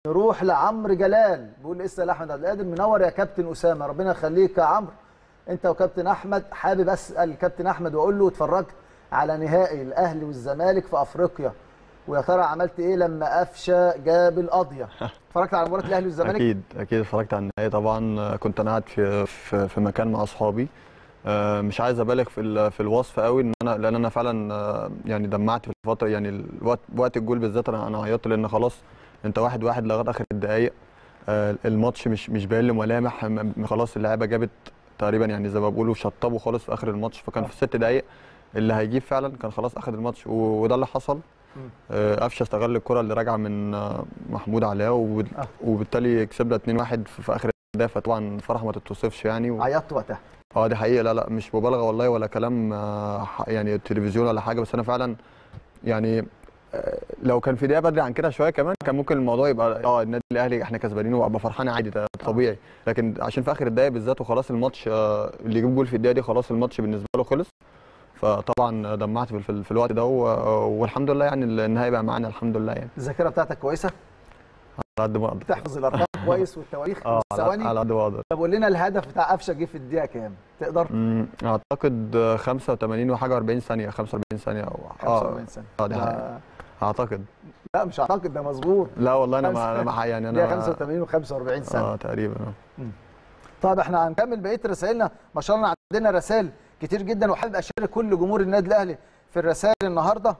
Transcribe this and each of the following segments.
نروح لعمرو جلال بيقول لسه لاحمد عبد القادر منور يا كابتن اسامه ربنا يخليك يا عمرو انت وكابتن احمد حابب اسال كابتن احمد واقول له اتفرجت على نهائي الاهلي والزمالك في افريقيا ويا ترى عملت ايه لما قفشه جاب القضيه اتفرجت على مباراه الاهلي والزمالك اكيد اكيد اتفرجت على النهائي طبعا كنت انا قاعد في في, في مكان مع اصحابي آه، مش عايز ابالغ في ال- في الوصف قوي ان انا لان انا فعلا آه، يعني دمعت في الفتره يعني الوقت وقت الجول بالذات انا انا عيطت لان خلاص انت واحد واحد لغايه اخر الدقائق آه، الماتش مش مش باين له ملامح م- م- خلاص اللعيبه جابت تقريبا يعني زي ما بيقولوا شطبوا خالص في اخر الماتش فكان في الست دقائق اللي هيجيب فعلا كان خلاص اخد الماتش و- وده اللي حصل آه، قفشه استغل الكره اللي راجعه من آه، محمود علاء وب- آه. وبالتالي كسبنا 2-1 في في اخر الدقيقه فطبعا فرح ما تتوصفش يعني و... عيطت وقتها اه دي حقيقه لا لا مش مبالغه والله ولا كلام آه، ح- يعني تلفزيون ولا حاجه بس انا فعلا يعني آه، لو كان في دقيقه بدري عن كده شويه كمان كان ممكن الموضوع يبقى اه النادي الاهلي احنا كسبانين وابقى فرحان عادي ده طبيعي لكن عشان في اخر الدقايق بالذات وخلاص الماتش آه، اللي يجيب جول في الدقيقه دي خلاص الماتش بالنسبه له خلص فطبعا دمعت في, في, في الوقت ده و- والحمد لله يعني النهائي بقى معانا الحمد لله يعني الذاكره بتاعتك كويسه على قد ما اقدر تحفظ الارقام كويس والتواريخ اه على والثواني على قد ما اقدر طب قول لنا الهدف بتاع قفشه جه في الدقيقه كام تقدر أمم، اعتقد آه، 85 وحاجه 40 ثانيه 45 ثانيه او 45 سنه اه دي ده- حقيقة. اعتقد لا مش اعتقد ده مظبوط لا والله انا ما انا ما يعني دقيقه انا 85 و45 سنه اه تقريبا اه طيب احنا هنكمل بقيه رسائلنا ما شاء الله عندنا رسائل كتير جدا وحابب اشارك كل جمهور النادي الاهلي في الرسائل النهارده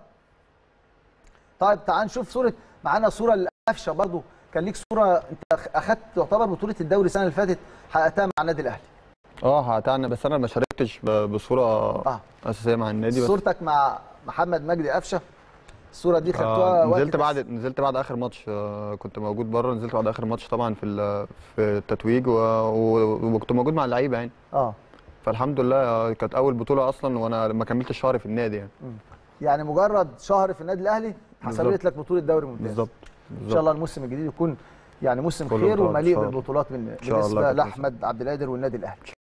طيب تعال نشوف صوره معانا صوره لقفشه برضو كان ليك صوره انت اخذت تعتبر بطوله الدوري السنه اللي فاتت حققتها مع النادي الاهلي اه هتعني بس انا ما شاركتش ب- بصوره اه اساسيه مع النادي بس صورتك مع محمد مجدي قفشه الصوره دي خدتوها آه وقت نزلت بس. بعد نزلت بعد اخر ماتش آه كنت موجود بره نزلت بعد اخر ماتش طبعا في ال- في التتويج و- و- وكنت موجود مع اللعيبه يعني اه فالحمد لله آه، كانت اول بطوله اصلا وانا ما كملتش شهر في النادي يعني يعني مجرد شهر في النادي الاهلي حصلت بالظبط. لك بطوله دوري ممتاز بالظبط ان شاء الله الموسم الجديد يكون يعني موسم كله خير بطولات إن ومليء شاء الله. بالبطولات من شاء الله بالنسبه كابتن لاحمد عبد القادر والنادي الاهلي